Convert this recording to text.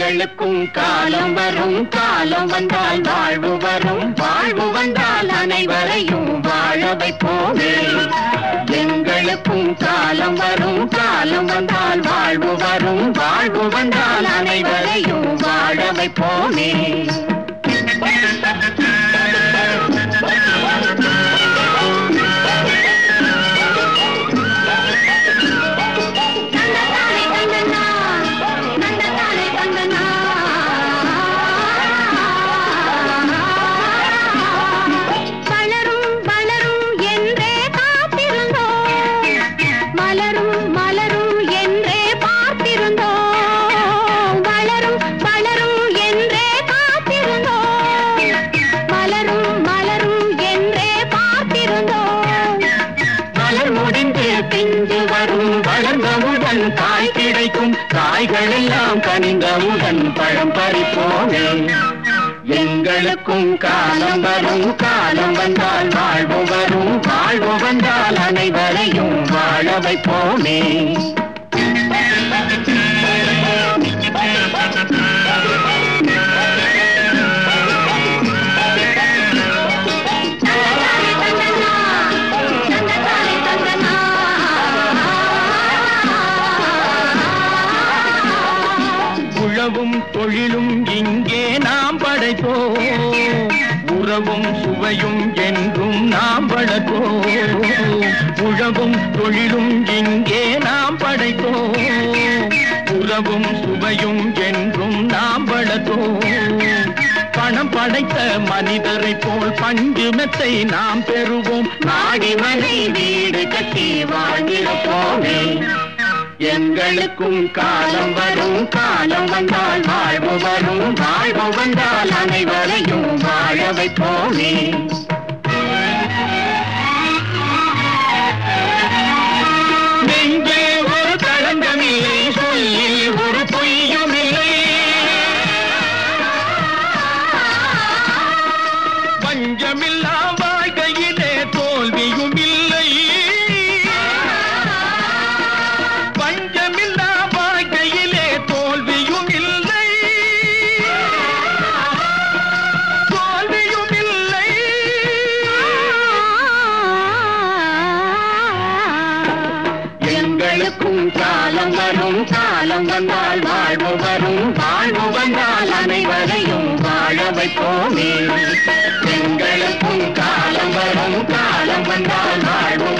எங்களுக்கும் காலம் வரும் காலம் வந்தால் வாழ்வு வரும் வாழ்வு வந்தால் அனைவரையும் வாழ வைப்போமே எங்களுக்கும் காலம் வரும் காலம் வந்தால் வாழ்வு வரும் வாழ்வு வந்தால் அனைவரையும் வாழ வைப்போமே தந்ததானே தந்தனா தந்ததானே தந்தனா வளரும் வளரும் என்றே காத்திருந்தோம் மலரும் மலரும் என்றே பார்த்திருந்தோம் வளரும் வளரும் என்றே காத்திருந்தோம் மலரும் மலரும் என்றே பார்த்திருந்தோம் மலர் முடிந்து பிஞ்சு வரும் வளர்ந்தவுடன் காய் கிடைக்கும் காய்கள் எல்லாம் கனிந்தவுடன் பழம் பறிப்போமே எங்களுக்கும் காலம் வரும் காலம் வந்தால் வாழ்வு வரும் வாழ்வு வந்தால் அனைவரையும் வாழ வைப்போமே தந்ததானே தந்தனா தந்ததானே தந்தனா உழவும் தொழிலும் இங்கே நாம் படைத்தோம் உறவும் சுவையும் என்றும் நாம் வளர்த்தோம் உழவும் தொழிலும் இங்கே நாம் படைத்தோம் உறவும் சுவையும் என்றும் நாம் வளர்த்தோம் பணம் படைத்த மனிதரை போல் பஞ்சு மெத்தை நாம் பெறுவோம் மாடி மனை வீடு கட்டி வாழ்ந்திருப்போமே எங்களுக்கும் காலம் வரும் காலம் வந்தால் வாழ்வு வரும் வாழ்வு வந்தால் அனைவரையும் வாழ வைப்போமே நெஞ்சே ஒரு களங்கமில்லை சொல்லில் ஒரு பொய்யும் இல்லை பஞ்சமில்லா வாழ்க்கையிலே தோல்வியும் இல்லை பஞ்சமில்லா வாழ்க்கையிலே தோல்வியும் இல்லை தோல்வியும் இல்லை எங்களுக்கும் காலம் வரும் காலம் வந்தால் வாழ்வு வரும் வாழ்வு வந்தால் அனைவரையும் வாழ வைப்போமே எங்களுக்கும் காலம் வரும் காலம் வந்தால் வாழ்வு